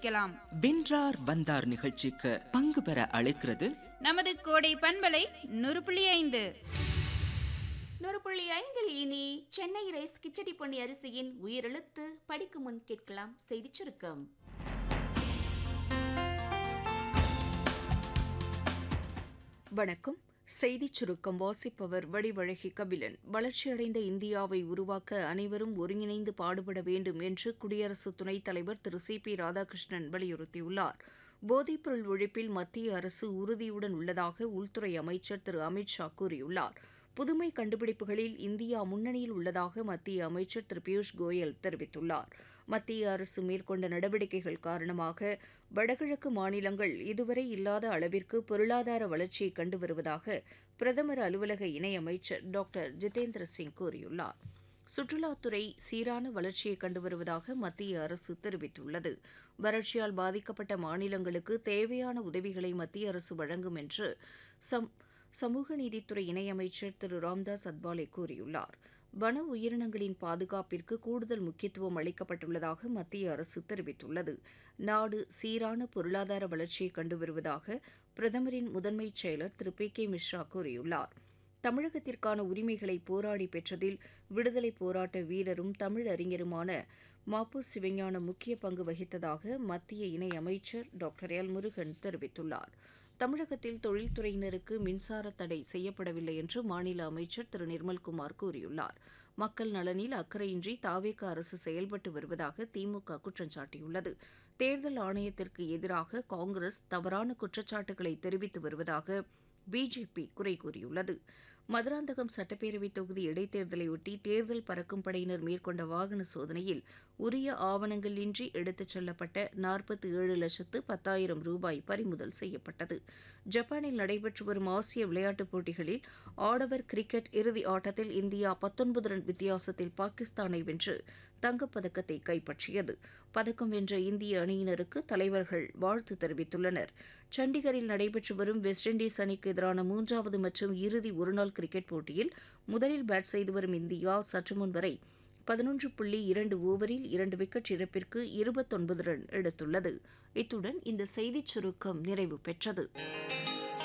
கேட்கலாம் வென்றார் வந்தார் நிகழ்ச்சிக்கு பங்கு பெற அழைக்கிறது நமது கோடை பண்பலை நூறு புள்ளி ஐந்து நூறு புள்ளி ஐந்தில் இனி சென்னை ரைஸ் கிச்சடி பொன்னி அரிசியின் உயிரெழுத்து படிக்கும் முன் கேட்கலாம் செய்திச் சுருக்கம் வணக்கம் செய்திச் சுருக்கம் வாசிப்பவர் வடிவழகி கபிலன் வளர்ச்சியடைந்த இந்தியாவை உருவாக்க அனைவரும் ஒருங்கிணைந்து பாடுபட வேண்டும் என்று குடியரசு துணைத் தலைவர் திரு சி பி ராதாகிருஷ்ணன் வலியுறுத்தியுள்ளார் போதைப்பொருள் ஒழிப்பில் மத்திய அரசு உறுதியுடன் உள்ளதாக உள்துறை அமைச்சர் திரு அமித் ஷா கூறியுள்ளார் புதுமை கண்டுபிடிப்புகளில் இந்தியா முன்னணியில் உள்ளதாக மத்திய அமைச்சர் திரு பியூஷ் கோயல் தெரிவித்துள்ளார் மத்திய அரசு மேற்கொண்ட நடவடிக்கைகள் காரணமாக வடகிழக்கு மாநிலங்கள் இதுவரை இல்லாத அளவிற்கு பொருளாதார வளர்ச்சியை கண்டு வருவதாக பிரதமர் அலுவலக இணையமைச்சர் டாக்டர் ஜிதேந்திர சிங் கூறியுள்ளார் சுற்றுலாத்துறை சீரான வளர்ச்சியை கண்டு வருவதாக மத்திய அரசு தெரிவித்துள்ளது வறட்சியால் பாதிக்கப்பட்ட மாநிலங்களுக்கு தேவையான உதவிகளை மத்திய அரசு வழங்கும் என்று சம் சமூக நீதித்துறை இணையமைச்சர் திரு ராம்தாஸ் அத்வாலே கூறியுள்ளார் வன உயிரினங்களின் பாதுகாப்பிற்கு கூடுதல் முக்கியத்துவம் அளிக்கப்பட்டுள்ளதாக மத்திய அரசு தெரிவித்துள்ளது நாடு சீரான பொருளாதார வளர்ச்சியை கண்டு வருவதாக பிரதமரின் முதன்மைச் செயலர் திரு பி கே மிஸ்ரா கூறியுள்ளார் தமிழகத்திற்கான உரிமைகளை போராடி பெற்றதில் விடுதலை போராட்ட வீரரும் தமிழ் அறிஞருமான மாப்பு சிவஞானம் முக்கிய பங்கு வகித்ததாக மத்திய இணையமைச்சர் டாக்டர் எல் முருகன் தெரிவித்துள்ளார் தமிழகத்தில் தொழில்துறையினருக்கு மின்சார தடை செய்யப்படவில்லை என்று மாநில அமைச்சர் திரு நிர்மல்குமார் கூறியுள்ளார் மக்கள் நலனில் அக்கறையின்றி தாவேக அரசு செயல்பட்டு வருவதாக திமுக குற்றம் சாட்டியுள்ளது தேர்தல் ஆணையத்திற்கு எதிராக காங்கிரஸ் தவறான குற்றச்சாட்டுகளை தெரிவித்து வருவதாக பிஜேபி குறை கூறியுள்ளது மதுராந்தகம் சட்டப்பேரவை தொகுதி இடைத்தேர்தலையொட்டி தேர்தல் பறக்கும் படையினர் மேற்கொண்ட வாகன சோதனையில் உரிய ஆவணங்கள் இன்றி எடுத்துச் செல்லப்பட்ட நாற்பத்தி ஏழு லட்சத்து பத்தாயிரம் ரூபாய் பறிமுதல் செய்யப்பட்டது ஜப்பானில் நடைபெற்று வரும் ஆசிய விளையாட்டுப் போட்டிகளில் ஆடவர் கிரிக்கெட் இறுதி ஆட்டத்தில் இந்தியா பத்தொன்பது ரன் வித்தியாசத்தில் பாகிஸ்தானை வென்று தங்கப்பதக்கத்தை கைப்பற்றியது பதக்கம் வென்ற இந்திய அணியினருக்கு தலைவர்கள் வாழ்த்து தெரிவித்துள்ளனர் சண்டிகரில் நடைபெற்று வரும் வெஸ்ட் இண்டீஸ் அணிக்கு எதிரான மூன்றாவது மற்றும் இறுதி ஒருநாள் கிரிக்கெட் போட்டியில் முதலில் பேட் செய்து வரும் இந்தியா சற்று முன் வரை பதினொன்று புள்ளி இரண்டு ஓவரில் இரண்டு விக்கெட் இழப்பிற்கு இருபத்தொன்பது ரன் எடுத்துள்ளது இத்துடன் இந்த செய்திச் சுருக்கம் நிறைவு பெற்றது